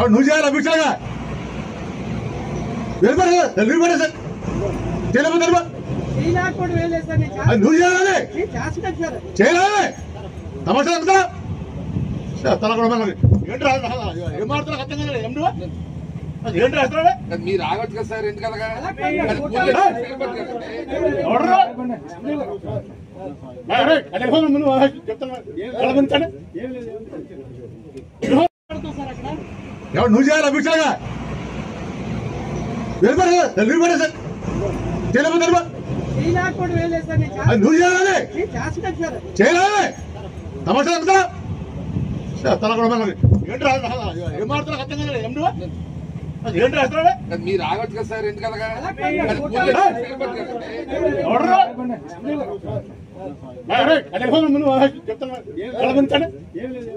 ఎవరు నువ్వు చేయాలి అభిషేగా వెళ్ళిపోయి వెళ్ళిపోయి సార్ చేయలేకపోతే వెళ్ళిపో. శ్రీనాథ్పూడి వేయలేదు సార్ నేను అది నువ్వు చేయాలి నేను చేస్తున్నాను సార్ చేయలే తమాషా ఎంత తల కూడా మరి. ఏంటి రా ఏం మాడుతున్నా అర్థం కదా ఏం నువ్వు అది ఏంటి రాస్తున్నావే అది మీరు ఆగొచ్చు కదా సార్ ఎందుకు అలాగా అలా కాదు. మరి ఫోటో- పోలీసు నిలబడి కదండి. ఎవడరా అరే అదే ముందు చెప్తాను కలబంతాడు పెడతాం సార్ అక్కడ ఎవరు నువ్వు చేయాలి అభిషేగా వెళ్ళిపోయి వెళ్ళిపోయి సార్ చేయలేకపోతే వెళ్ళిపో. శ్రీనాథ్పూడి వేయలేదు సార్ నేను అది నువ్వు చేయాలి నేను చేస్తున్నాను సార్ చేయలే తమాషా ఎంత తల కూడా మరి. ఏంటి రా ఏం మాడుతున్నా అర్థం కదా ఏం నువ్వు అది ఏంటి రాస్తున్నావే అది మీరు ఆగొచ్చు కదా సార్ ఎందుకు అలాగా అలా కాదు. మరి ఫోటో- పోలీసు నిలబడి కదండి. ఎవడరా అరే అదే ముందు చెప్తాను కలబంతాడు